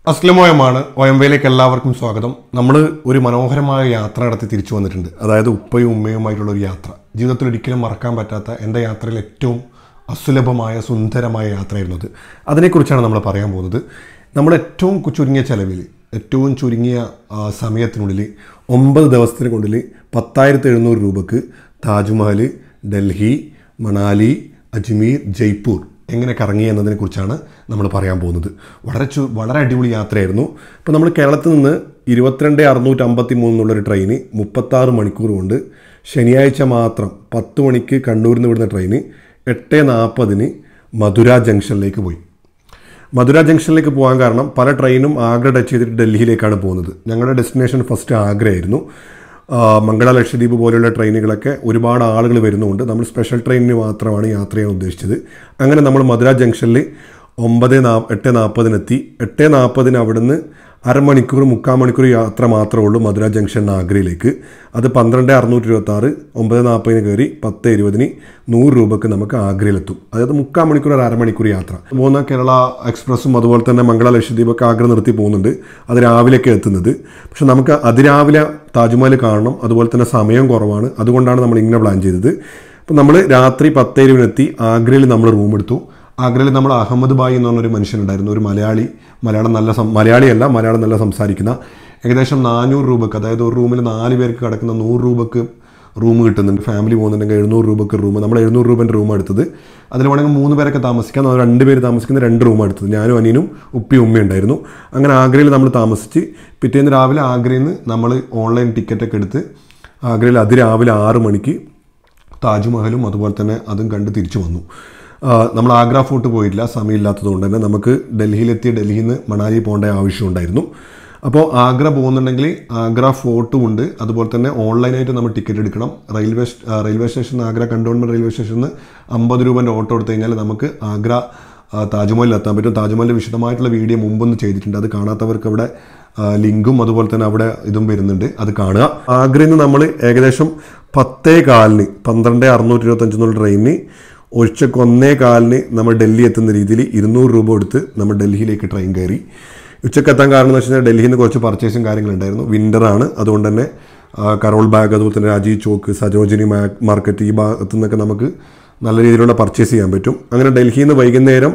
അസ്ലമോയമാണ് ഒയമ്പയിലേക്ക് എല്ലാവർക്കും സ്വാഗതം നമ്മൾ ഒരു മനോഹരമായ യാത്ര നടത്തി തിരിച്ചു വന്നിട്ടുണ്ട് അതായത് ഉപ്പയും ഉമ്മയുമായിട്ടുള്ള ഒരു യാത്ര ജീവിതത്തിൽ ഒരിക്കലും മറക്കാൻ പറ്റാത്ത എൻ്റെ യാത്രയിൽ ഏറ്റവും അസുലഭമായ സുന്ദരമായ യാത്രയായിരുന്നു അത് അതിനെക്കുറിച്ചാണ് നമ്മൾ പറയാൻ പോകുന്നത് നമ്മൾ ഏറ്റവും കു- ചുരുങ്ങിയ ചെലവിൽ ഏറ്റവും ചുരുങ്ങിയ ആ, സമയത്തിനുള്ളിൽ ഒമ്പത് ദിവസത്തിന് കൊണ്ടിൽ പത്തായിരത്തി എഴുന്നൂറ് രൂപക്ക് താജ്മഹൽ ഡൽഹി മണാലി അജ്മീർ ജയ്പൂർ എങ്ങനെ കറങ്ങി എന്നതിനെക്കുറിച്ചാണ് നമ്മൾ പറയാൻ പോകുന്നത് വളരെ ചു വളരെ അടിപൊളി യാത്രയായിരുന്നു ഇപ്പോൾ നമ്മൾ കേരളത്തിൽ നിന്ന് ഇരുപത്തിരണ്ട് അറുന്നൂറ്റി അമ്പത്തി മൂന്നുള്ളൊരു ട്രെയിന് മുപ്പത്താറ് മണിക്കൂർ കൊണ്ട് ശനിയാഴ്ച മാത്രം പത്ത് മണിക്ക് കണ്ണൂരിൽ നിന്ന് വിടുന്ന ട്രെയിന് എട്ട് നാൽപ്പതിന് മധുര ജംഗ്ഷനിലേക്ക് പോയി മധുര ജംഗ്ഷനിലേക്ക് പോകാൻ കാരണം പല ട്രെയിനും ആഗ്ര ടച്ച് ചെയ്തിട്ട് ഡൽഹിയിലേക്കാണ് പോകുന്നത് ഞങ്ങളുടെ ഡെസ്റ്റിനേഷൻ ഫസ്റ്റ് ആഗ്രയായിരുന്നു ആ, മംഗള ലക്ഷദ്വീപ് പോലെയുള്ള ട്രെയിനുകളൊക്കെ ഒരുപാട് ആളുകൾ വരുന്നതുകൊണ്ട് നമ്മൾ സ്പെഷ്യൽ ട്രെയിനിന് മാത്രമാണ് യാത്ര ചെയ്യാൻ ഉദ്ദേശിച്ചത് അങ്ങനെ നമ്മൾ മധുര ജംഗ്ഷനിൽ ഒമ്പത് നാ എട്ട് നാൽപ്പതിനെത്തി എട്ട് നാൽപ്പതിന് അവിടുന്ന് അരമണിക്കൂർ മുക്കാൽ മണിക്കൂർ യാത്ര മാത്രമേ ഉള്ളൂ മധുര ജംഗ്ഷൻ ആഗ്രയിലേക്ക് അത് പന്ത്രണ്ട് അറുന്നൂറ്റി ഇരുപത്തി ആറ് ഒമ്പത് നാൽപ്പതിന് കയറി പത്ത് ഇരുപതിന് നൂറ് രൂപക്ക് നമുക്ക് ആഗ്രയിലെത്തും അതായത് മുക്കാൽ മണിക്കൂർ ഒരു അരമണിക്കൂർ യാത്ര പോകുന്ന കേരള എക്സ്പ്രസ്സും അതുപോലെ തന്നെ മംഗള ലക്ഷദ്വീപൊക്കെ ആഗ്ര നിർത്തി പോകുന്നുണ്ട് അത് രാവിലെയൊക്കെ എത്തുന്നത് പക്ഷെ നമുക്ക് അതിരാവിലെ താജ്മഹൽ കാണണം അതുപോലെ തന്നെ സമയം കുറവാണ് അതുകൊണ്ടാണ് നമ്മൾ ഇങ്ങനെ പ്ലാൻ ചെയ്തത് അപ്പം നമ്മൾ രാത്രി പത്ത് ഇരുപതിനെത്തി ആഗ്രയിൽ നമ്മൾ റൂം എടുത്തു ആഗ്രയിൽ നമ്മൾ അഹമ്മദ് ബായി എന്ന് പറഞ്ഞൊരു മനുഷ്യനുണ്ടായിരുന്നു ഒരു മലയാളി മലയാളം നല്ല സം മലയാളിയല്ല മലയാളം നല്ല സംസാരിക്കുന്ന ഏകദേശം നാനൂറ് രൂപക്ക് അതായത് ഒരു റൂമിൽ നാല് പേർക്ക് കിടക്കുന്ന നൂറ് രൂപക്ക് റൂം കിട്ടുന്നുണ്ട് ഫാമിലി പോകുന്നുണ്ടെങ്കിൽ എഴുന്നൂറ് രൂപക്ക് റൂം നമ്മൾ എഴുന്നൂറ് രൂപേൻ്റെ റൂം എടുത്തത് അതിൽ വേണമെങ്കിൽ മൂന്ന് പേരൊക്കെ താമസിക്കാം നമ്മൾ രണ്ട് പേര് താമസിക്കുന്ന രണ്ട് റൂം എടുത്തത് ഞാനും അനിയനും ഉപ്പയും ഉമ്മയും ഉണ്ടായിരുന്നു അങ്ങനെ ആഗ്രയിൽ നമ്മൾ താമസിച്ച് പിറ്റേന്ന് രാവിലെ ആഗ്രയിൽ നിന്ന് നമ്മൾ ഓൺലൈൻ ടിക്കറ്റൊക്കെ എടുത്ത് ആഗ്രയിൽ അതിരാവിലെ ആറ് മണിക്ക് താജ്മഹലും അതുപോലെ തന്നെ അതും കണ്ട് തിരിച്ചു വന്നു ആ, നമ്മൾ ആഗ്ര ഫോർട്ട് പോയിട്ടില്ല സമയമില്ലാത്തതുകൊണ്ട് തന്നെ നമുക്ക് ഡൽഹിയിലെത്തി ഡൽഹിയിൽ നിന്ന് മണാലി പോകേണ്ട ആവശ്യമുണ്ടായിരുന്നു അപ്പോൾ ആഗ്ര പോകുന്നുണ്ടെങ്കിൽ ആഗ്ര ഫോർട്ടും ഉണ്ട് അതുപോലെ തന്നെ ഓൺലൈനായിട്ട് നമ്മൾ ടിക്കറ്റ് എടുക്കണം റെയിൽവേ സ്റ്റ- ആ, railway station Agra cantonment railway സ്റ്റേഷനിൽ നിന്ന് അമ്പത് രൂപേൻ്റെ ഓട്ടോ എടുത്തു കഴിഞ്ഞാൽ നമുക്ക് ആഗ്ര ആ, താജ്മഹലിൽ എത്താൻ പറ്റും താജ്മഹലിൻ്റെ വിശദമായിട്ടുള്ള വീഡിയോ മുമ്പൊന്ന് ചെയ്തിട്ടുണ്ട് അത് കാണാത്തവർക്ക് അവിടെ ആ, ലിങ്കും അതുപോലെ തന്നെ അവിടെ ഇതും വരുന്നുണ്ട് അത് കാണുക ആഗ്രയിൽ നിന്ന് നമ്മൾ ഏകദേശം പത്തേ കാലിന് പന്ത്രണ്ട് അറുന്നൂറ്റി ഇരുപത്തഞ്ച് എന്നുള്ള ട്രെയിനിന് ഉച്ചക്ക് ഒന്നേ കാലിന് നമ്മൾ ഡൽഹി എത്തുന്ന രീതിയിൽ ഇരുന്നൂറ് രൂപ കൊടുത്ത് നമ്മൾ ഡൽഹിയിലേക്ക് ട്രെയിൻ കയറി ഉച്ചക്ക് എത്താൻ കാരണം എന്ന് വെച്ച് കഴിഞ്ഞാൽ ഡൽഹിയിൽ നിന്ന് കുറച്ച് പർച്ചേസും കാര്യങ്ങളുണ്ടായിരുന്നു വിൻ്ററാണ് അതുകൊണ്ട് തന്നെ ആ, കരോൾ ബാഗ് അതുപോലെ തന്നെ രാജീവ് ചോക്ക് സരോജിനി മാ- മാർക്കറ്റ് ഈ ഭാഗത്തു നിന്നൊക്കെ നമുക്ക് നല്ല രീതിയിലുള്ള പർച്ചേസ് ചെയ്യാൻ പറ്റും അങ്ങനെ ഡൽഹിയിൽ നിന്ന് വൈകുന്നേരം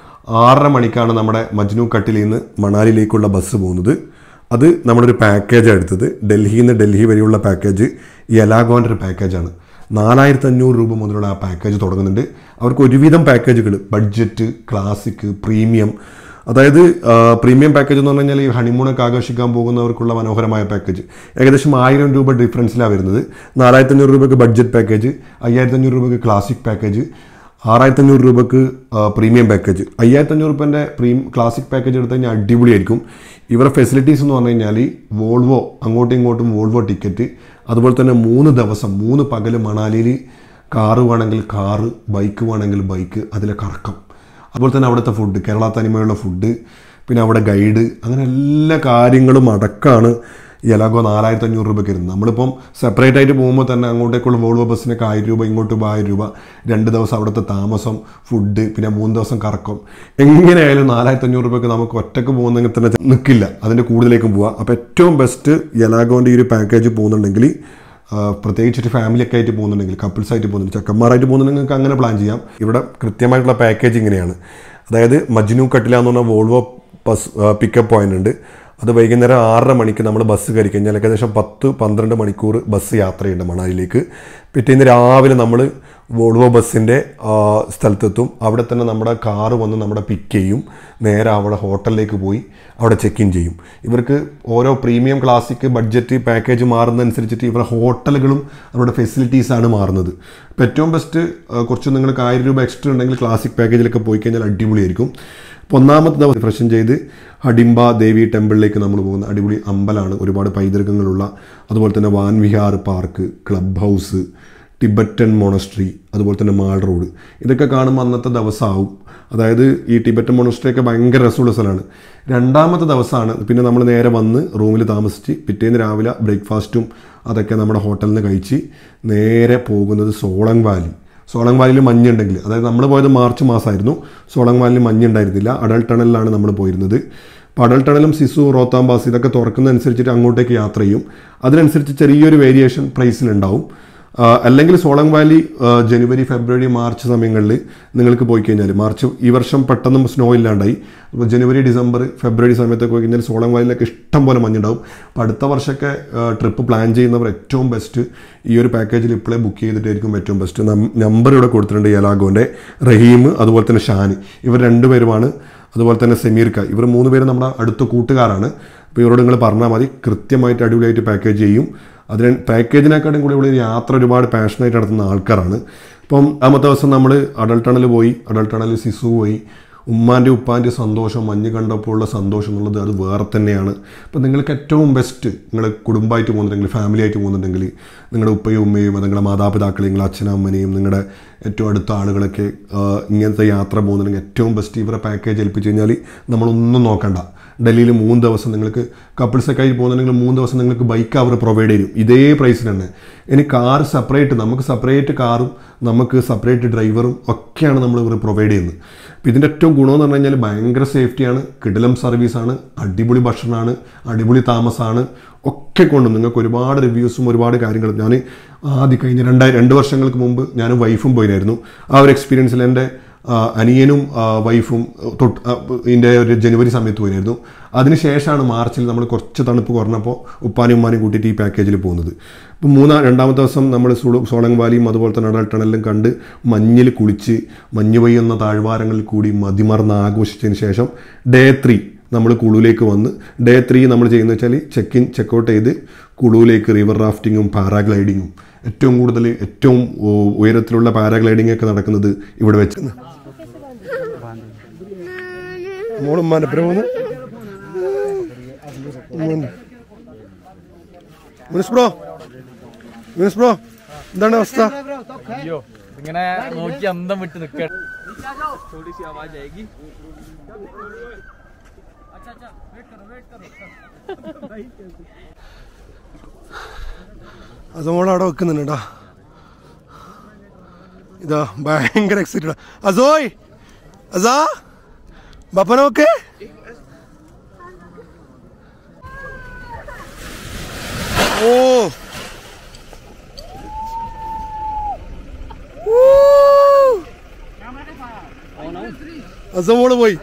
ആറര മണിക്കാണ് നമ്മുടെ മജ്നു കട്ടിലിൽ നിന്ന് മണാലിയിലേക്കുള്ള ബസ് പോകുന്നത് അത് നമ്മളൊരു പാക്കേജാണ് എടുത്തത് ഡൽഹിയിൽ നിന്ന് ഡൽഹി വരെയുള്ള പാക്കേജ് ഈ എലാഗോൻ്റെ ഒരു പാക്കേജാണ് നാലായിരത്തി അഞ്ഞൂറ് രൂപ മുതലുള്ള ആ പാക്കേജ് തുടങ്ങുന്നുണ്ട് അവർക്ക് ഒരുവിധം പാക്കേജുകൾ ബഡ്ജറ്റ് ക്ലാസിക് പ്രീമിയം അതായത് ആ, പ്രീമിയം പാക്കേജ് എന്ന് പറഞ്ഞു കഴിഞ്ഞാൽ ഈ ഹണിമൂണൊക്കെ ആഘോഷിക്കാൻ പോകുന്നവർക്കുള്ള മനോഹരമായ പാക്കേജ് ഏകദേശം ആയിരം രൂപ ഡിഫറൻസിലാണ് വരുന്നത് നാലായിരത്തി അഞ്ഞൂറ് രൂപയ്ക്ക് ബഡ്ജറ്റ് പാക്കേജ് അയ്യായിരത്തി അഞ്ഞൂറ് രൂപയ്ക്ക് ക്ലാസിക് പാക്കേജ് ആറായിരത്തി അഞ്ഞൂറ് രൂപക്ക് ആ, പ്രീമിയം പാക്കേജ് അയ്യായിരത്തി അഞ്ഞൂറ് രൂപേൻ്റെ പ്രീം ക്ലാസിക് പാക്കേജ് എടുത്തു കഴിഞ്ഞാൽ അടിപൊളിയായിരിക്കും ഇവരുടെ ഫെസിലിറ്റീസ് എന്ന് പറഞ്ഞു കഴിഞ്ഞാൽ വോൾവോ അങ്ങോട്ടും ഇങ്ങോട്ടും വോൾവോ ടിക്കറ്റ് അതുപോലെ തന്നെ മൂന്ന് ദിവസം മൂന്ന് പകൽ മണാലിയിൽ കാറ് വേണമെങ്കിൽ കാറ് ബൈക്ക് വേണമെങ്കിൽ ബൈക്ക് അതിലെ കറക്കം അതുപോലെ തന്നെ അവിടുത്തെ ഫുഡ് കേരള തനിമയുള്ള ഫുഡ് പിന്നെ അവിടെ ഗൈഡ് അങ്ങനെ എല്ലാ കാര്യങ്ങളും അടക്കമാണ് ഈ എലാഗോ നാലായിരത്തി അഞ്ഞൂറ് രൂപയ്ക്ക് വരുന്നത് നമ്മളിപ്പം സെപ്പറേറ്റ് ആയിട്ട് പോകുമ്പോൾ തന്നെ അങ്ങോട്ടേക്കുള്ള വോൾവോ ബസ്സിനൊക്കെ ആയിരം രൂപ ഇങ്ങോട്ട് പോകുമ്പോൾ ആയിരം രൂപ രണ്ട് ദിവസം അവിടുത്തെ താമസം ഫുഡ് പിന്നെ മൂന്ന് ദിവസം കറക്കം എങ്ങനെയായാലും നാലായിരത്തി അഞ്ഞൂറ് രൂപയ്ക്ക് നമുക്ക് ഒറ്റക്ക് പോകുന്നെങ്കിൽ തന്നെ നിൽക്കില്ല അതിൻ്റെ കൂടുതലേക്കും പോവാം അപ്പോൾ ഏറ്റവും ബെസ്റ്റ് എലാഗോൻ്റെ ഈ ഒരു പാക്കേജ് പോകുന്നുണ്ടെങ്കിൽ ആ, പ്രത്യേകിച്ചിട്ട് ഫാമിലി ഒക്കെ ആയിട്ട് പോകുന്നുണ്ടെങ്കിൽ കപ്പിൾസ് ആയിട്ട് പോകുന്നുണ്ട് ചെക്കന്മാരായിട്ട് പോകുന്നുണ്ടെങ്കിൽ നിങ്ങൾക്ക് അങ്ങനെ പ്ലാൻ ചെയ്യാം ഇവിടെ കൃത്യമായിട്ടുള്ള പാക്കേജ് ഇങ്ങനെയാണ് അതായത് മജ്നു കട്ടില എന്ന് പറഞ്ഞ വോൾവോ ബസ് പിക്കപ്പ് പോയിന്റ് ഉണ്ട് അത് വൈകുന്നേരം ആറര മണിക്ക് നമ്മൾ ബസ് കയറി കഴിഞ്ഞാൽ ഏകദേശം പത്ത് പന്ത്രണ്ട് മണിക്കൂർ ബസ് യാത്രയുണ്ട് മണാലിയിലേക്ക് പിറ്റേന്ന് രാവിലെ നമ്മൾ വോൾവോ ബസ്സിൻ്റെ സ്ഥലത്തെത്തും അവിടെ തന്നെ നമ്മുടെ കാറ് വന്ന് നമ്മുടെ പിക്ക് ചെയ്യും നേരെ അവിടെ ഹോട്ടലിലേക്ക് പോയി അവിടെ ചെക്ക് ഇൻ ചെയ്യും ഇവർക്ക് ഓരോ പ്രീമിയം ക്ലാസിക് ബഡ്ജറ്റ് പാക്കേജ് മാറുന്നതനുസരിച്ചിട്ട് ഇവരുടെ ഹോട്ടലുകളും അവരുടെ ഫെസിലിറ്റീസാണ് മാറുന്നത് ഇപ്പോൾ ഏറ്റവും ബെസ്റ്റ് കുറച്ച് നിങ്ങൾക്ക് ആയിരം രൂപ എക്സ്ട്രാ ഉണ്ടെങ്കിൽ ക്ലാസിക് പാക്കേജിലൊക്കെ പോയി കഴിഞ്ഞാൽ അടിപൊളിയായിരിക്കും അപ്പോൾ ഒന്നാമത്തെ ദിവസം ഫ്രഷൻ ചെയ്ത് ഹഡിംബ ദേവി ടെമ്പിളിലേക്ക് നമ്മൾ പോകുന്ന അടിപൊളി അമ്പലമാണ് ഒരുപാട് പൈതൃകങ്ങളുള്ള അതുപോലെ തന്നെ Van Vihar park club house Tibetan monastery അതുപോലെ തന്നെ മാൾ റോഡ് ഇതൊക്കെ കാണുമ്പോൾ അന്നത്തെ ദിവസമാവും അതായത് ഈ ടിബറ്റൻ മോണസ്ട്രി ഒക്കെ ഭയങ്കര രസമുള്ള സ്ഥലമാണ് രണ്ടാമത്തെ ദിവസമാണ് പിന്നെ നമ്മൾ നേരെ വന്ന് റൂമിൽ താമസിച്ച് പിറ്റേന്ന് രാവിലെ ബ്രേക്ക്ഫാസ്റ്റും അതൊക്കെ നമ്മുടെ ഹോട്ടലിൽ നിന്ന് കഴിച്ച് നേരെ പോകുന്നത് സോളങ് വാലി സോളങ് വാലിയിൽ മഞ്ഞുണ്ടെങ്കിൽ അതായത് നമ്മൾ പോയത് മാർച്ച് മാസമായിരുന്നു സോളങ് വാലിയിൽ മഞ്ഞുണ്ടായിരുന്നില്ല അടൽ ടണലിലാണ് നമ്മൾ പോയിരുന്നത് അപ്പോൾ അടൽ ടണലും സിസു റോത്താംബാസ് ഇതൊക്കെ തുറക്കുന്നതനുസരിച്ചിട്ട് അങ്ങോട്ടേക്ക് യാത്ര ചെയ്യും അതിനനുസരിച്ച് ചെറിയൊരു വേരിയേഷൻ പ്രൈസിലുണ്ടാവും ആ, അല്ലെങ്കിൽ സോളങ് വാലി ആ, ജനുവരി ഫെബ്രുവരി മാർച്ച് സമയങ്ങളിൽ നിങ്ങൾക്ക് പോയി കഴിഞ്ഞാൽ മാർച്ച് ഈ വർഷം പെട്ടെന്ന് സ്നോ ഇല്ലാണ്ടായി അപ്പോൾ ജനുവരി ഡിസംബർ ഫെബ്രുവരി സമയത്തൊക്കെ പോയി കഴിഞ്ഞാൽ സോളങ് വാലിയിലൊക്കെ ഇഷ്ടം പോലെ മഞ്ഞുണ്ടാവും അപ്പോൾ അടുത്ത വർഷമൊക്കെ ട്രിപ്പ് പ്ലാൻ ചെയ്യുന്നവർ ഏറ്റവും ബെസ്റ്റ് ഈ ഒരു പാക്കേജിൽ ഇപ്പോഴേ ബുക്ക് ചെയ്തിട്ടായിരിക്കും ഏറ്റവും ബെസ്റ്റ് നമ്പർ ഇവിടെ കൊടുത്തിട്ടുണ്ട് യലാഗോൻ്റെ റഹീം അതുപോലെ തന്നെ ഷാൻ ഇവർ രണ്ടുപേരുമാണ് അതുപോലെ തന്നെ സമീർക്ക ഇവർ മൂന്ന് പേരും നമ്മുടെ അടുത്ത കൂട്ടുകാരാണ് അപ്പോൾ ഇവരോട് നിങ്ങൾ പറഞ്ഞാൽ മതി കൃത്യമായിട്ട് അടിപൊളിയായിട്ട് പാക്കേജ് ചെയ്യും അതിന് പാക്കേജിനെക്കാട്ടും കൂടി ഇവിടെ ഒരു യാത്ര ഒരുപാട് പാഷനായിട്ട് നടത്തുന്ന ആൾക്കാരാണ് ഇപ്പം അന്നത്തെ ദിവസം നമ്മൾ അടൽ ടണൽ പോയി അടൽ ടണൽ സിസു പോയി ഉമ്മാൻ്റെ ഉപ്പാൻ്റെ സന്തോഷം മഞ്ഞ് കണ്ടപ്പോൾ ഉള്ള സന്തോഷം എന്നുള്ളത് അത് വേറെ തന്നെയാണ് അപ്പം നിങ്ങൾക്ക് ഏറ്റവും ബെസ്റ്റ് നിങ്ങൾ കുടുംബമായിട്ട് പോകുന്നുണ്ടെങ്കിൽ ഫാമിലി ആയിട്ട് പോകുന്നുണ്ടെങ്കിൽ നിങ്ങളുടെ ഉപ്പയും ഉമ്മയും അത് നിങ്ങളുടെ മാതാപിതാക്കളെയും നിങ്ങളുടെ അച്ഛനും അമ്മനെയും നിങ്ങളുടെ ഏറ്റവും അടുത്ത ആളുകളൊക്കെ ആ, ഇങ്ങനത്തെ യാത്ര പോകുന്നുണ്ടെങ്കിൽ ഏറ്റവും ബെസ്റ്റ് ഇവരെ പാക്കേജ് ഏൽപ്പിച്ച് കഴിഞ്ഞാൽ നമ്മളൊന്നും നോക്കണ്ട ഡൽഹിയിൽ മൂന്ന് ദിവസം നിങ്ങൾക്ക് കപ്പിൾസൊക്കെ ആയി പോകുന്നുണ്ടെങ്കിൽ മൂന്ന് ദിവസം നിങ്ങൾക്ക് ബൈക്ക് അവർ പ്രൊവൈഡ് ചെയ്യും ഇതേ പ്രൈസിന് തന്നെ ഇനി കാർ സെപ്പറേറ്റ് നമുക്ക് സെപ്പറേറ്റ് കാറും നമുക്ക് സെപ്പറേറ്റ് ഡ്രൈവറും ഒക്കെയാണ് നമ്മൾ ഇവർ പ്രൊവൈഡ് ചെയ്യുന്നത് അപ്പോൾ ഇതിൻ്റെ ഏറ്റവും ഗുണമെന്ന് പറഞ്ഞു കഴിഞ്ഞാൽ ഭയങ്കര സേഫ്റ്റിയാണ് കിടിലം സർവീസാണ് അടിപൊളി ഭക്ഷണമാണ് അടിപൊളി താമസമാണ് ഒക്കെ കൊണ്ടും നിങ്ങൾക്ക് ഒരുപാട് റിവ്യൂസും ഒരുപാട് കാര്യങ്ങളും ഞാൻ ആദ്യം കഴിഞ്ഞ രണ്ടായി രണ്ട് വർഷങ്ങൾക്ക് മുമ്പ് ഞാൻ വൈഫും പോയിരുന്നു ആ ഒരു എക്സ്പീരിയൻസിൽ എൻ്റെ ആ, അനിയനും ആ, വൈഫും തൊട്ട് ആ, ഇതിൻ്റെ ഒരു ജനുവരി സമയത്ത് പോയിരുന്നു അതിനുശേഷമാണ് മാർച്ചിൽ നമ്മൾ കുറച്ച് തണുപ്പ് കുറഞ്ഞപ്പോൾ ഉപ്പാനും ഉമ്മാനും കൂട്ടിയിട്ട് ഈ പാക്കേജിൽ പോകുന്നത് ഇപ്പം മൂന്നാം രണ്ടാമത്തെ ദിവസം നമ്മൾ സുളു സോളങ് വാലിയും അതുപോലെ തന്നെ അടൽ ടണലും കണ്ട് മഞ്ഞിൽ കുളിച്ച് മഞ്ഞ് പെയ്യുന്ന താഴ്വാരങ്ങളിൽ കൂടി മതിമറന്ന് ആഘോഷിച്ചതിന് ശേഷം ഡേ ത്രീ നമ്മൾ കുളുവിലേക്ക് വന്ന് ഡേ ത്രീ നമ്മൾ ചെയ്യുന്നത് വെച്ചാൽ ചെക്ക് ഇൻ ചെക്കൗട്ട് ചെയ്ത് കുളുവിലേക്ക് റിവർ റാഫ്റ്റിങ്ങും പാരാഗ്ലൈഡിങ്ങും ഏറ്റവും കൂടുതൽ ഏറ്റവും ഉ- ഉയരത്തിലുള്ള പാരാഗ്ലൈഡിംഗ് ഒക്കെ നടക്കുന്നത് ഇവിടെ വെച്ച് മോളുമ്മാൻ്റെ പ്രമോന്ന് മുനിസ് ബ്രോ മുനിസ് ബ്രോ എന്താണ് അവസ്ഥ അയ്യോ ഇങ്ങനെ നോക്കി അന്തം വിട്ട് നിക്ക थोड़ी सी आवाज आएगी अच्छा अच्छा वेट करो वेट करो അത് മോൾ അവിടെ വെക്കുന്നുണ്ട് കേട്ടോ ഇതാ ഭയങ്കര എക്സൈറ്റഡ് അസോയ് അസാ ബപ്പനൊക്കെ ഓ അസമോള് പോയി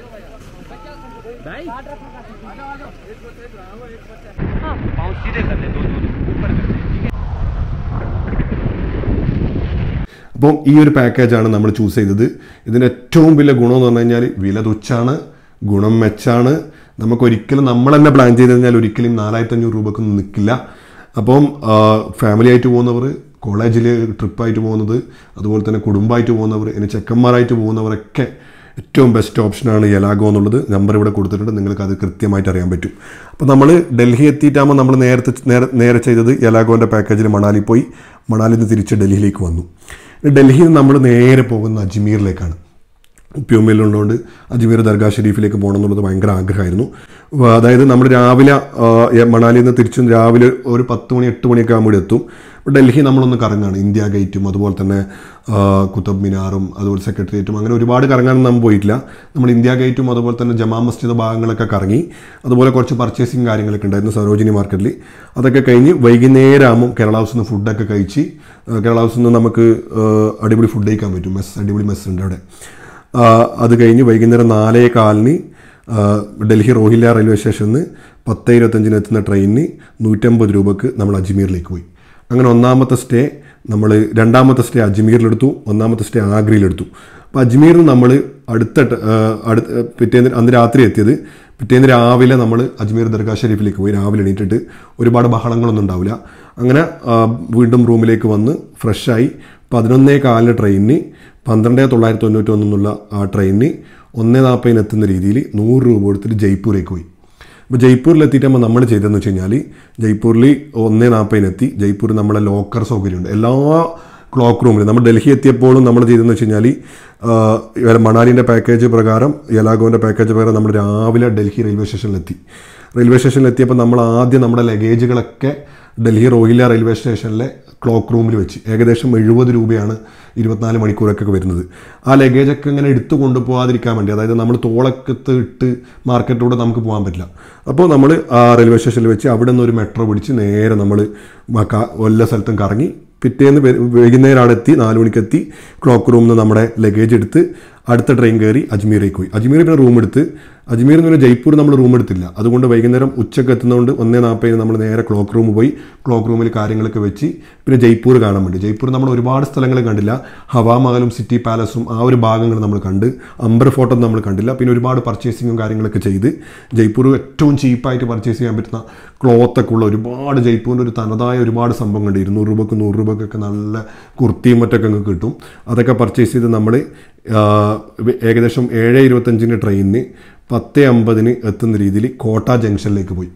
पाँव सीधे कर ले दो दोनों ऊपर कर ले അപ്പം ഈ ഒരു പാക്കേജാണ് നമ്മൾ ചൂസ് ചെയ്തത് ഇതിൻ്റെ ഏറ്റവും വലിയ ഗുണം എന്ന് പറഞ്ഞു കഴിഞ്ഞാൽ വില തുച്ഛാണ് ഗുണം മെച്ചാണ് നമുക്ക് ഒരിക്കലും നമ്മൾ തന്നെ പ്ലാൻ ചെയ്ത് കഴിഞ്ഞാൽ ഒരിക്കലും നാലായിരത്തി അഞ്ഞൂറ് രൂപക്കൊന്നും നിൽക്കില്ല അപ്പം ഫാമിലി ആയിട്ട് പോകുന്നവർ കോളേജിൽ ട്രിപ്പായിട്ട് പോകുന്നത് അതുപോലെ തന്നെ കുടുംബമായിട്ട് പോകുന്നവർ ഇനി ചെക്കന്മാരായിട്ട് പോകുന്നവരൊക്കെ ഏറ്റവും ബെസ്റ്റ് ഓപ്ഷനാണ് യലാഗോ എന്നുള്ളത് നമ്പർ ഇവിടെ കൊടുത്തിട്ടുണ്ട് നിങ്ങൾക്ക് അത് കൃത്യമായിട്ട് അറിയാൻ പറ്റും അപ്പോൾ നമ്മൾ ഡൽഹി എത്തിയിട്ടാകുമ്പോൾ നമ്മൾ നേരത്തെ നേരെ നേരെ ചെയ്തത് യലാഗോൻ്റെ പാക്കേജിൽ മണാലി പോയി മണാലിയിൽ നിന്ന് തിരിച്ച് ഡൽഹിയിലേക്ക് വന്നു ഡൽഹിയിൽ നിന്ന് നമ്മൾ നേരെ പോകുന്ന അജ്മീറിലേക്കാണ് ഉപ്പിയുമ്മയിലുള്ളതുകൊണ്ട് അജ്മീർ ദർഗാ ഷെരീഫിലേക്ക് പോകണം എന്നുള്ളത് ഭയങ്കര ആഗ്രഹമായിരുന്നു വ- അതായത് നമ്മൾ രാവിലെ ആ, എ- മണാലിയിൽ നിന്ന് തിരിച്ചും രാവിലെ ഒരു പത്ത് മണി എട്ട് മണിയൊക്കെ ആകുമ്പോൾ എത്തും അപ്പോൾ ഡൽഹി നമ്മളൊന്ന് കറങ്ങാണ് ഇന്ത്യ ഗേറ്റും അതുപോലെ തന്നെ ആ, കുത്തബ് മിനാറും അതുപോലെ സെക്രട്ടേറിയറ്റും അങ്ങനെ ഒരുപാട് കറങ്ങാനൊന്നും നമ്മൾ പോയിട്ടില്ല നമ്മൾ ഇന്ത്യ ഗേറ്റും അതുപോലെ തന്നെ ജമാ മസ്ജിദ് ഭാഗങ്ങളൊക്കെ കറങ്ങി അതുപോലെ കുറച്ച് പർച്ചേസിങ് കാര്യങ്ങളൊക്കെ ഉണ്ടായിരുന്നു സരോജിനി മാർക്കറ്റിൽ അതൊക്കെ കഴിഞ്ഞ് വൈകുന്നേരം ആകുമ്പോൾ കേരള ഹൗസിൽ നിന്ന് ഫുഡൊക്കെ കഴിച്ച് ആ, കേരള ഹൗസിൽ നിന്ന് നമുക്ക് ആ, അടിപൊളി ഫുഡ് കഴിക്കാൻ പറ്റും മെസ്സ് അടിപൊളി മെസ്സ് ഉണ്ട് അവിടെ ആ, അത് കഴിഞ്ഞ് വൈകുന്നേരം നാലേ കാലിന് ആ, ഡൽഹി റോഹില്ല റെയിൽവേ സ്റ്റേഷനിൽ നിന്ന് പത്ത് ഇരുപത്തഞ്ചിന് എത്തുന്ന ട്രെയിനിന് നൂറ്റമ്പത് രൂപക്ക് നമ്മൾ അജ്മീറിലേക്ക് പോയി അങ്ങനെ ഒന്നാമത്തെ സ്റ്റേ നമ്മൾ രണ്ടാമത്തെ സ്റ്റേ അജ്മീറിലെടുത്തു ഒന്നാമത്തെ സ്റ്റേ ആഗ്രയിലെടുത്തു അപ്പോൾ അജ്മീറിൽ നിന്ന് നമ്മൾ അടുത്ത ട- ആ, അടുത്ത പിറ്റേന്ന് അന്ന് രാത്രി എത്തിയത് പിറ്റേന്ന് രാവിലെ നമ്മൾ അജ്മീർ ദർഗാ ഷെരീഫിലേക്ക് പോയി രാവിലെ എണീറ്റിട്ട് ഒരുപാട് ബഹളങ്ങളൊന്നും ഉണ്ടാവില്ല അങ്ങനെ ആ, വീണ്ടും റൂമിലേക്ക് വന്ന് ഫ്രഷായി പതിനൊന്നേ കാലിന് ട്രെയിനിന് പന്ത്രണ്ട് തൊള്ളായിരത്തി തൊണ്ണൂറ്റി ഒന്നുള്ള ആ ട്രെയിനിന് ഒന്നേ നാൽപ്പതിന് എത്തുന്ന രീതിയിൽ നൂറ് രൂപ കൊടുത്തിട്ട് ജയ്പൂരേക്ക് പോയി അപ്പോൾ ജയ്പൂരിൽ എത്തിയിട്ടാകുമ്പോൾ നമ്മൾ ചെയ്തതെന്ന് വെച്ച് കഴിഞ്ഞാൽ ജയ്പൂരിൽ ഒന്നേ നാൽപ്പതിനെത്തി ജയ്പൂരിൽ നമ്മളെ ലോക്കർ സൗകര്യമുണ്ട് എല്ലാ ക്ലോക്ക് റൂമിലും നമ്മൾ ഡൽഹി എത്തിയപ്പോഴും നമ്മൾ ചെയ്തതെന്ന് വെച്ച് കഴിഞ്ഞാൽ മണാലിൻ്റെ പാക്കേജ് പ്രകാരം യലാഗോൻ്റെ പാക്കേജ് പ്രകാരം നമ്മൾ രാവിലെ ഡൽഹി റെയിൽവേ സ്റ്റേഷനിലെത്തി റെയിൽവേ സ്റ്റേഷനിൽ എത്തിയപ്പോൾ നമ്മൾ ആദ്യം നമ്മുടെ ലഗേജുകളൊക്കെ ഡൽഹി റോഹില്ല റെയിൽവേ സ്റ്റേഷനിലെ ക്ലോക്ക് റൂമിൽ വെച്ച് ഏകദേശം എഴുപത് രൂപയാണ് ഇരുപത്തിനാല് മണിക്കൂറൊക്കെ വരുന്നത് ആ ലഗേജൊക്കെ ഇങ്ങനെ എടുത്തു കൊണ്ടുപോകാതിരിക്കാൻ വേണ്ടി അതായത് നമ്മൾ തോളക്കത്ത് ഇട്ട് മാർക്കറ്റിലൂടെ നമുക്ക് പോകാൻ പറ്റില്ല അപ്പോൾ നമ്മൾ ആ റെയിൽവേ സ്റ്റേഷനിൽ വെച്ച് അവിടെ നിന്ന് ഒരു മെട്രോ പിടിച്ച് നേരെ നമ്മൾ എല്ലാ സ്ഥലത്തും കറങ്ങി പിറ്റേന്ന് വെ- വൈകുന്നേരം അവിടെ എത്തി നാല് മണിക്കെത്തി ക്ലോക്ക് റൂമിൽ നിന്ന് നമ്മുടെ ലഗേജ് എടുത്ത് അടുത്ത ട്രെയിൻ കയറി അജ്മീറേക്ക് പോയി അജ്മീറിൽ പിന്നെ റൂം എടുത്ത് അജ്മീർ എന്ന് പറഞ്ഞാൽ ജയ്പൂർ നമ്മൾ റൂം എടുത്തില്ല അതുകൊണ്ട് വൈകുന്നേരം ഉച്ചക്ക് എത്തുന്നതുകൊണ്ട് ഒന്നേ നാൽപ്പതിന് നമ്മൾ നേരെ ക്ലോക്ക് റൂം പോയി ക്ലോക്ക് റൂമിൽ കാര്യങ്ങളൊക്കെ വെച്ച് പിന്നെ ജയ്പൂർ കാണാൻ വേണ്ടി ജയ്പൂർ നമ്മൾ ഒരുപാട് സ്ഥലങ്ങൾ കണ്ടില്ല ഹവാമഹലും സിറ്റി പാലസും ആ ഒരു ഭാഗങ്ങൾ നമ്മൾ കണ്ട് അംബർ ഫോർട്ടും നമ്മൾ കണ്ടില്ല പിന്നെ ഒരുപാട് പർച്ചേസിങ്ങും കാര്യങ്ങളൊക്കെ ചെയ്ത് ജയ്പൂർ ഏറ്റവും ചീപ്പായിട്ട് പർച്ചേസ് ചെയ്യാൻ പറ്റുന്ന ക്ലോത്തൊക്കെ ഉള്ള ഒരുപാട് ജയ്പൂരിൻ്റെ ഒരു തനതായ ഒരുപാട് സംഭവം കണ്ട് ഇരുന്നൂറ് രൂപക്ക് നൂറ് രൂപക്കൊക്കെ നല്ല കുർത്തിയും മറ്റൊക്കെ അങ്ങ് കിട്ടും അതൊക്കെ പർച്ചേസ് ചെയ്ത് നമ്മൾ ഏകദേശം ഏഴ് ഇരുപത്തഞ്ചിന് ട്രെയിനിന് പത്ത് അമ്പതിന് എത്തുന്ന രീതിയിൽ കോട്ട ജംഗ്ഷനിലേക്ക് പോയി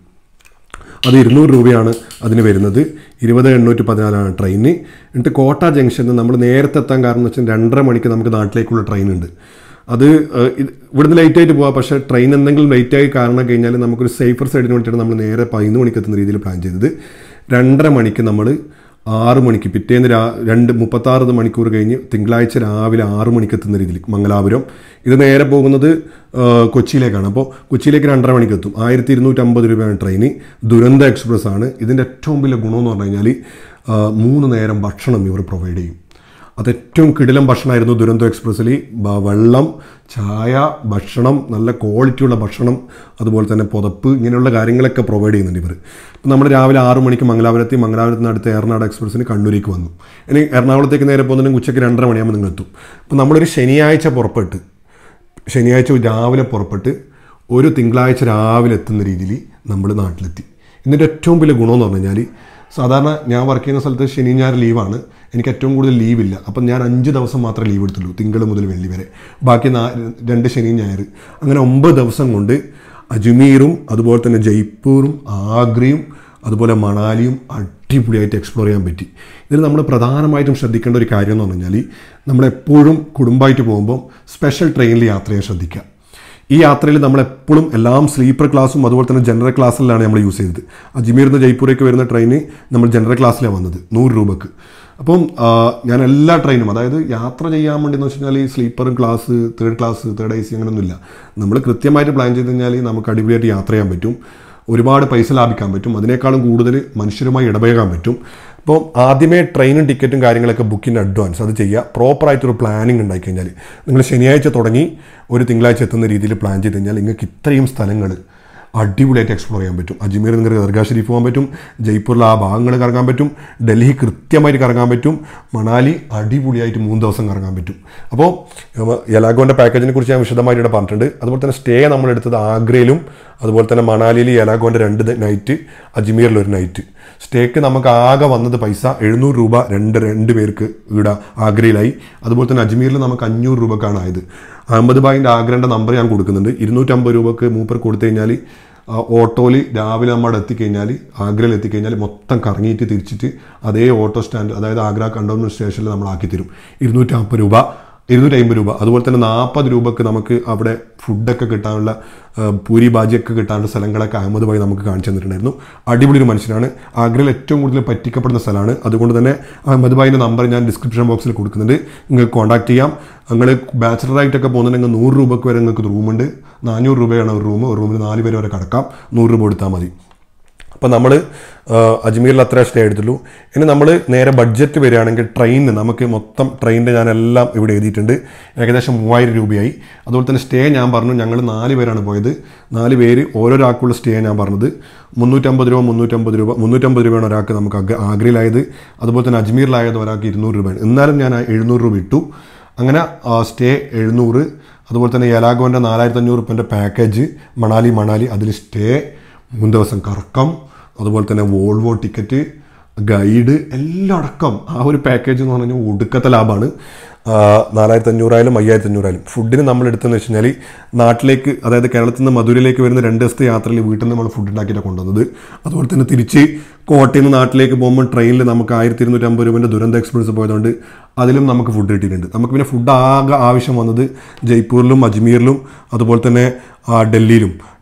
അത് ഇരുന്നൂറ് രൂപയാണ് അതിന് വരുന്നത് ഇരുപത് എണ്ണൂറ്റി പതിനാലാണ് ട്രെയിന് എന്നിട്ട് കോട്ട ജംഗ്ഷനിൽ നമ്മൾ നേരത്തെ എത്താൻ കാരണം എന്ന് വെച്ചാൽ രണ്ടര മണിക്ക് നമുക്ക് നാട്ടിലേക്കുള്ള ട്രെയിൻ ഉണ്ട് അത് ഏഹ്, ഇത് ഇവിടുന്ന് ലേറ്റ് ആയിട്ട് പോവാം പക്ഷേ ട്രെയിൻ എന്തെങ്കിലും ലേറ്റ് ആയി കാരണം കഴിഞ്ഞാൽ നമുക്കൊരു സേഫർ സൈഡിന് വേണ്ടിയിട്ടാണ് നമ്മൾ നേരെ പതിനൊന്ന് മണിക്ക് എത്തുന്ന രീതിയിൽ പ്ലാൻ ചെയ്തത് രണ്ടര മണിക്ക് നമ്മൾ ആറ് മണിക്ക് പിറ്റേന്ന് രാ രണ്ട് മുപ്പത്താറ് മണിക്കൂർ കഴിഞ്ഞ് തിങ്കളാഴ്ച രാവിലെ ആറ് മണിക്ക് എത്തുന്ന രീതിയിൽ മംഗലാപുരം ഇത് നേരെ പോകുന്നത് ആ, കൊച്ചിയിലേക്കാണ് അപ്പോൾ കൊച്ചിയിലേക്ക് രണ്ടര മണിക്ക് എത്തും ആയിരത്തി ഇരുന്നൂറ്റമ്പത് രൂപയാണ് ട്രെയിന് ദുരന്ത എക്സ്പ്രസ് ആണ് ഇതിൻ്റെ ഏറ്റവും വലിയ ഗുണമെന്ന് പറഞ്ഞു കഴിഞ്ഞാൽ ആ, മൂന്ന് നേരം ഭക്ഷണം ഇവർ പ്രൊവൈഡ് ചെയ്യും അത് ഏറ്റവും കിടിലം ഭക്ഷണമായിരുന്നു ദുരന്തോ എക്സ്പ്രസ്സിൽ ബ- വെള്ളം ചായ ഭക്ഷണം നല്ല ക്വാളിറ്റിയുള്ള ഭക്ഷണം അതുപോലെ തന്നെ പുതപ്പ് ഇങ്ങനെയുള്ള കാര്യങ്ങളൊക്കെ പ്രൊവൈഡ് ചെയ്യുന്നുണ്ട് ഇവർ ഇപ്പം നമ്മൾ രാവിലെ ആറ് മണിക്ക് മംഗലാപുരത്തി മംഗലാപുരത്ത് നിന്ന് അടുത്ത എറണാട് എക്സ്പ്രസ്സിന് കണ്ണൂരേക്ക് വന്നു ഇനി എറണാകുളത്തേക്ക് നേരെ പോകുന്നുണ്ടെങ്കിൽ ഉച്ചയ്ക്ക് രണ്ടര മണിയാകുമ്പോൾ നിങ്ങൾ എത്തും അപ്പം നമ്മളൊരു ശനിയാഴ്ച പുറപ്പെട്ട് ശനിയാഴ്ച രാവിലെ പുറപ്പെട്ട് ഒരു തിങ്കളാഴ്ച രാവിലെ എത്തുന്ന രീതിയിൽ നമ്മൾ നാട്ടിലെത്തി ഇതിൻ്റെ ഏറ്റവും വലിയ ഗുണമെന്ന് പറഞ്ഞു കഴിഞ്ഞാൽ സാധാരണ ഞാൻ വർക്ക് ചെയ്യുന്ന സ്ഥലത്ത് ശനി ഞായർ ലീവാണ് എനിക്ക് ഏറ്റവും കൂടുതൽ ലീവില്ല അപ്പം ഞാൻ അഞ്ച് ദിവസം മാത്രമേ ലീവ് എടുത്തുള്ളൂ തിങ്കൾ മുതൽ വെള്ളി വരെ ബാക്കി നാ രണ്ട് ശനി ഞായർ അങ്ങനെ ഒമ്പത് ദിവസം കൊണ്ട് അജ്മീറും അതുപോലെ തന്നെ ജയ്പൂറും ആഗ്രയും അതുപോലെ മണാലിയും അടിപൊളിയായിട്ട് എക്സ്പ്ലോർ ചെയ്യാൻ പറ്റി ഇതിൽ നമ്മൾ പ്രധാനമായിട്ടും ശ്രദ്ധിക്കേണ്ട ഒരു കാര്യം എന്ന് പറഞ്ഞു കഴിഞ്ഞാൽ നമ്മളെപ്പോഴും കുടുംബമായിട്ട് പോകുമ്പോൾ സ്പെഷ്യൽ ട്രെയിനിൽ യാത്ര ചെയ്യാൻ ശ്രദ്ധിക്കുക ഈ യാത്രയിൽ നമ്മൾ എപ്പോഴും എല്ലാം സ്ലീപ്പർ ക്ലാസ്സും അതുപോലെ തന്നെ ജനറൽ ക്ലാസ്സിലാണ് നമ്മൾ യൂസ് ചെയ്തത് അജ്മീർ നിന്ന് ജയ്പൂരേക്ക് വരുന്ന ട്രെയിന് നമ്മൾ ജനറൽ ക്ലാസ്സിലാണ് വന്നത് നൂറ് രൂപക്ക് അപ്പം ആ, ഞാൻ എല്ലാ ട്രെയിനും അതായത് യാത്ര ചെയ്യാൻ വേണ്ടി എന്ന് വെച്ച് കഴിഞ്ഞാൽ ഈ സ്ലീപ്പറും class third class third A C അങ്ങനെയൊന്നുമില്ല നമ്മൾ കൃത്യമായിട്ട് പ്ലാൻ ചെയ്ത് കഴിഞ്ഞാൽ നമുക്ക് അടിപൊളിയായിട്ട് യാത്ര ചെയ്യാൻ പറ്റും ഒരുപാട് പൈസ ലാഭിക്കാൻ പറ്റും അതിനേക്കാളും കൂടുതൽ മനുഷ്യരുമായി ഇടപഴകാൻ പറ്റും അപ്പോൾ ആദ്യമേ ട്രെയിനും ടിക്കറ്റും കാര്യങ്ങളൊക്കെ ബുക്കിന് അഡ്വാൻസ് അത് ചെയ്യുക പ്രോപ്പറായിട്ടൊരു പ്ലാനിങ് ഉണ്ടായി കഴിഞ്ഞാൽ നിങ്ങൾ ശനിയാഴ്ച തുടങ്ങി ഒരു തിങ്കളാഴ്ച എത്തുന്ന രീതിയിൽ പ്ലാൻ ചെയ്ത് കഴിഞ്ഞാൽ നിങ്ങൾക്ക് ഇത്രയും സ്ഥലങ്ങൾ അടിപൊളിയായിട്ട് എക്സ്പ്ലോർ ചെയ്യാൻ പറ്റും അജ്മീർ നിങ്ങൾക്ക് ദർഗാ ഷരീഫ് പോകാൻ പറ്റും ജയ്പൂരിൽ ആ ഭാഗങ്ങൾ കറങ്ങാൻ പറ്റും ഡൽഹി കൃത്യമായിട്ട് കറങ്ങാൻ പറ്റും മണാലി അടിപൊളിയായിട്ട് മൂന്ന് ദിവസം കറങ്ങാൻ പറ്റും അപ്പോൾ യലാഗോൻ്റെ പാക്കേജിനെ കുറിച്ച് ഞാൻ വിശദമായിട്ട് ഇവിടെ പറഞ്ഞിട്ടുണ്ട് അതുപോലെ തന്നെ സ്റ്റേ നമ്മൾ എടുത്തത് ആഗ്രയിലും അതുപോലെ തന്നെ മണാലിയിൽ യലാഗോൻ്റെ രണ്ട് നൈറ്റ് അജ്മീറിൽ ഒരു നൈറ്റ് സ്റ്റേക്ക് നമുക്ക് ആകെ വന്നത് പൈസ എഴുന്നൂറ് രൂപ രണ്ട് രണ്ട് പേർക്ക് ഇവിടെ ആഗ്രയിലായി അതുപോലെ തന്നെ അജ്മീറിൽ നമുക്ക് അഞ്ഞൂറ് രൂപക്കാണ് ആയത് അഹമ്മദ് ബായിൻ്റെ ആഗ്രൻ്റെ നമ്പർ ഞാൻ കൊടുക്കുന്നുണ്ട് ഇരുന്നൂറ്റമ്പത് രൂപക്ക് മൂപ്പർ കൊടുത്തു കഴിഞ്ഞാൽ ഓട്ടോയിൽ രാവിലെ നമ്മൾ എത്തിക്കഴിഞ്ഞാൽ ആഗ്രയിൽ എത്തിക്കഴിഞ്ഞാൽ മൊത്തം കറങ്ങിയിട്ട് തിരിച്ചിട്ട് അതേ ഓട്ടോ സ്റ്റാൻഡ് അതായത് ആഗ്ര കണ്ടോൺമെൻറ്റ് സ്റ്റേഷനിൽ നമ്മൾ ആക്കി തരും ഇരുന്നൂറ്റമ്പത് രൂപ ഇരുന്നൂറ്റി അമ്പത് രൂപ അതുപോലെ തന്നെ നാൽപ്പത് രൂപക്ക് നമുക്ക് അവിടെ ഫുഡൊക്കെ കിട്ടാനുള്ള ആ, പൂരി ബാജിയൊക്കെ കിട്ടാനുള്ള സ്ഥലങ്ങളൊക്കെ അഹമ്മദ് ഭായി നമുക്ക് കാണിച്ചു തന്നിട്ടുണ്ടായിരുന്നു അടിപൊളി ഒരു മനുഷ്യനാണ് ആഗ്രയിൽ ഏറ്റവും കൂടുതൽ പറ്റിക്കപ്പെടുന്ന സ്ഥലമാണ് അതുകൊണ്ട് തന്നെ അഹമ്മദ് ഭായിൻ്റെ നമ്പർ ഞാൻ ഡിസ്ക്രിപ്ഷൻ ബോക്സിൽ കൊടുക്കുന്നുണ്ട് നിങ്ങൾക്ക് കോൺടാക്ട് ചെയ്യാം നിങ്ങൾ ബാച്ചിലറായിട്ടൊക്കെ പോകുന്നുണ്ടെങ്കിൽ നൂറ് രൂപക്ക് വരെ നിങ്ങൾക്ക് റൂമുണ്ട് നാനൂറ് രൂപയാണ് ഒരു റൂം ഒരു റൂമിൽ നാല് പേര് വരെ കിടക്കാം നൂറ് രൂപ കൊടുത്താൽ മതി അപ്പം നമ്മൾ അജ്മീറിൽ അത്ര സ്റ്റേ എടുത്തുള്ളൂ ഇനി നമ്മൾ നേരെ ബഡ്ജറ്റ് വരികയാണെങ്കിൽ ട്രെയിനിന് നമുക്ക് മൊത്തം ട്രെയിനിൻ്റെ ഞാനെല്ലാം ഇവിടെ എഴുതിയിട്ടുണ്ട് ഏകദേശം മൂവായിരം രൂപയായി അതുപോലെ തന്നെ സ്റ്റേ ഞാൻ പറഞ്ഞു ഞങ്ങൾ നാല് പേരാണ് പോയത് നാല് പേര് ഓരോരാൾക്കുള്ള സ്റ്റേ ഞാൻ പറഞ്ഞത് മുന്നൂറ്റമ്പത് രൂപ മുന്നൂറ്റമ്പത് രൂപ മുന്നൂറ്റമ്പത് രൂപയാണ് ഒരാൾക്ക് നമുക്ക് അഗ്ര- ആഗ്രയിലായത് അതുപോലെ തന്നെ അജ്മീറിലായത് ഒരാൾക്ക് ഇരുന്നൂറ് രൂപയാണ് എന്നാലും ഞാൻ ആ എഴുന്നൂറ് രൂപ ഇട്ടു അങ്ങനെ സ്റ്റേ എഴുന്നൂറ് അതുപോലെ തന്നെ യലാഗോൻ്റെ നാലായിരത്തി അഞ്ഞൂറ് റുപ്യൻ്റെ പാക്കേജ് മണാലി മണാലി അതിൽ സ്റ്റേ മൂന്ന് ദിവസം കറക്കം അതുപോലെ തന്നെ വോൾവോ ടിക്കറ്റ് ഗൈഡ് എല്ലാം അടക്കം ആ ഒരു പാക്കേജ് എന്ന് പറഞ്ഞാൽ ഒടുക്കത്തെ ലാഭമാണ് നാലായിരത്തി അഞ്ഞൂറായാലും അയ്യായിരത്തി അഞ്ഞൂറായാലും ഫുഡിന് നമ്മൾ എടുത്തെന്ന് വെച്ച് കഴിഞ്ഞാൽ നാട്ടിലേക്ക് അതായത് കേരളത്തിൽ നിന്ന് മധുരയിലേക്ക് വരുന്ന രണ്ട് ദിവസത്തെ യാത്രയിൽ വീട്ടിൽ നിന്ന് നമ്മൾ ഫുഡ് ഉണ്ടാക്കിയിട്ടാണ് കൊണ്ടുവന്നത് അതുപോലെ തന്നെ തിരിച്ച് കോട്ടയിൽ നിന്ന് നാട്ടിലേക്ക് പോകുമ്പോൾ ട്രെയിനിൽ നമുക്ക് ആയിരത്തി ഇരുന്നൂറ്റി അമ്പത് രൂപൻ്റെ ദുരന്ത എക്സ്പ്രസ് പോയതുകൊണ്ട് അതിലും നമുക്ക് ഫുഡ് കിട്ടിയിട്ടുണ്ട് നമുക്ക് പിന്നെ ഫുഡ് ആകെ ആവശ്യം വന്നത് ജയ്പൂരിലും അജ്മീറിലും അതുപോലെ തന്നെ ആ, ഡൽഹിയിലും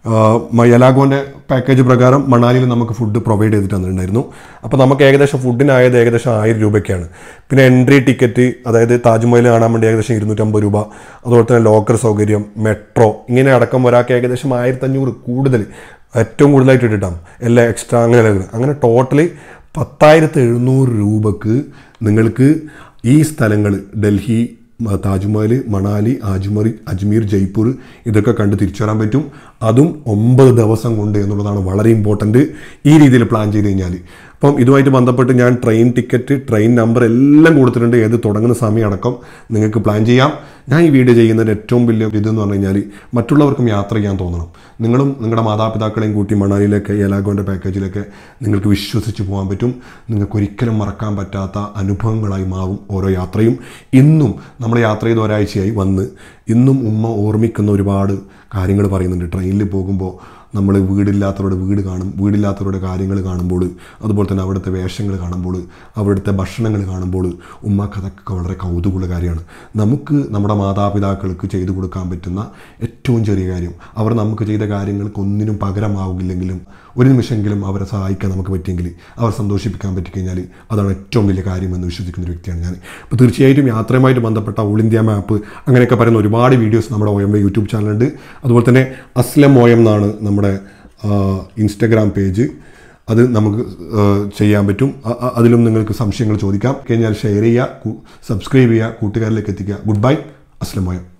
യലാഗോൻ്റെ പാക്കേജ് പ്രകാരം മണാലിയിൽ നമുക്ക് ഫുഡ് പ്രൊവൈഡ് ചെയ്തിട്ട് തന്നിട്ടുണ്ടായിരുന്നു അപ്പോൾ നമുക്ക് ഏകദേശം ഫുഡിനായത് ഏകദേശം ആയിരം രൂപയ്ക്കാണ് പിന്നെ എൻട്രി ടിക്കറ്റ് അതായത് താജ്മഹൽ കാണാൻ വേണ്ടി ഏകദേശം ഇരുന്നൂറ്റമ്പത് രൂപ അതുപോലെ തന്നെ ലോക്കർ സൗകര്യം മെട്രോ ഇങ്ങനെ അടക്കം ഒരാൾക്ക് ഏകദേശം ആയിരത്തഞ്ഞൂറ് കൂടുതൽ ഏറ്റവും കൂടുതലായിട്ട് ഇട്ടിട്ടാണ് എല്ലാം എക്സ്ട്രാ അങ്ങനെ അങ്ങനെ ടോട്ടലി പത്തായിരത്തി എഴുന്നൂറ് രൂപക്ക് നിങ്ങൾക്ക് ഈ സ്ഥലങ്ങൾ ഡൽഹി മ- താജ്മഹൽ മണാലി അജ്മറി അജ്മീർ ജയ്പൂർ ഇതൊക്കെ കണ്ട് തിരിച്ചു വരാൻ പറ്റും അതും ഒമ്പത് ദിവസം കൊണ്ട് എന്നുള്ളതാണ് വളരെ ഇമ്പോർട്ടൻറ്റ് ഈ രീതിയിൽ പ്ലാൻ ചെയ്ത് കഴിഞ്ഞാൽ അപ്പം ഇതുമായിട്ട് ബന്ധപ്പെട്ട് ഞാൻ ട്രെയിൻ ടിക്കറ്റ് ട്രെയിൻ നമ്പർ എല്ലാം കൊടുത്തിട്ടുണ്ട് ഏത് തുടങ്ങുന്ന സമയം അടക്കം നിങ്ങൾക്ക് പ്ലാൻ ചെയ്യാം ഞാൻ ഈ വീഡിയോ ചെയ്യുന്നതിൻ്റെ ഏറ്റവും വലിയ ഇതെന്ന് പറഞ്ഞു കഴിഞ്ഞാൽ മറ്റുള്ളവർക്കും യാത്ര ചെയ്യാൻ തോന്നണം നിങ്ങളും നിങ്ങളുടെ മാതാപിതാക്കളെയും കൂട്ടി മണാലിയിലേക്ക് ഏലാഗോൻ്റെ പാക്കേജിലൊക്കെ നിങ്ങൾക്ക് വിശ്വസിച്ച് പോകാൻ പറ്റും നിങ്ങൾക്ക് ഒരിക്കലും മറക്കാൻ പറ്റാത്ത അനുഭവങ്ങളായി മാറും ഓരോ യാത്രയും ഇന്നും നമ്മൾ യാത്ര ചെയ്ത് ഒരാഴ്ചയായി വന്ന് ഇന്നും ഉമ്മ ഓർമ്മിക്കുന്ന ഒരുപാട് കാര്യങ്ങൾ പറയുന്നുണ്ട് ട്രെയിനിൽ പോകുമ്പോൾ നമ്മൾ വീടില്ലാത്തവരുടെ വീട് കാണും വീടില്ലാത്തവരുടെ കാര്യങ്ങൾ കാണുമ്പോൾ അതുപോലെ തന്നെ അവിടുത്തെ വേഷങ്ങൾ കാണുമ്പോൾ അവിടുത്തെ ഭക്ഷണങ്ങൾ കാണുമ്പോൾ ഉമ്മക്ക് അതൊക്കെ വളരെ കൗതുകമുള്ള കാര്യമാണ് നമുക്ക് നമ്മുടെ മാതാപിതാക്കൾക്ക് ചെയ്തു കൊടുക്കാൻ പറ്റുന്ന ഏറ്റവും ചെറിയ കാര്യം അവർ നമുക്ക് ചെയ്ത കാര്യങ്ങൾക്ക് ഒന്നിനും പകരമാവില്ലെങ്കിലും ഒരു നിമിഷമെങ്കിലും അവരെ സഹായിക്കാൻ നമുക്ക് പറ്റിയെങ്കിൽ അവർ സന്തോഷിപ്പിക്കാൻ പറ്റിക്കഴിഞ്ഞാൽ അതാണ് ഏറ്റവും വലിയ കാര്യമെന്ന് വിശ്വസിക്കുന്ന ഒരു വ്യക്തിയാണ് ഞാൻ അപ്പോൾ തീർച്ചയായിട്ടും യാത്രയുമായിട്ട് ബന്ധപ്പെട്ട ഓൾ ഇന്ത്യ മാപ്പ് അങ്ങനെയൊക്കെ പറയുന്ന ഒരുപാട് വീഡിയോസ് നമ്മുടെ ഒ എം വൈ യൂട്യൂബ് ചാനലുണ്ട് അതുപോലെ തന്നെ അസ്ലം ഒ എം എന്നാണ് നമ്മുടെ ഇൻസ്റ്റഗ്രാം പേജ് അത് നമുക്ക് ആ, ചെയ്യാൻ പറ്റും അ- അ- അതിലും നിങ്ങൾക്ക് സംശയങ്ങൾ ചോദിക്കാം കഴിഞ്ഞാൽ ഷെയർ ചെയ്യുക സബ്സ്ക്രൈബ് ചെയ്യുക കൂട്ടുകാരിലേക്ക് എത്തിക്കുക good bye Aslam O M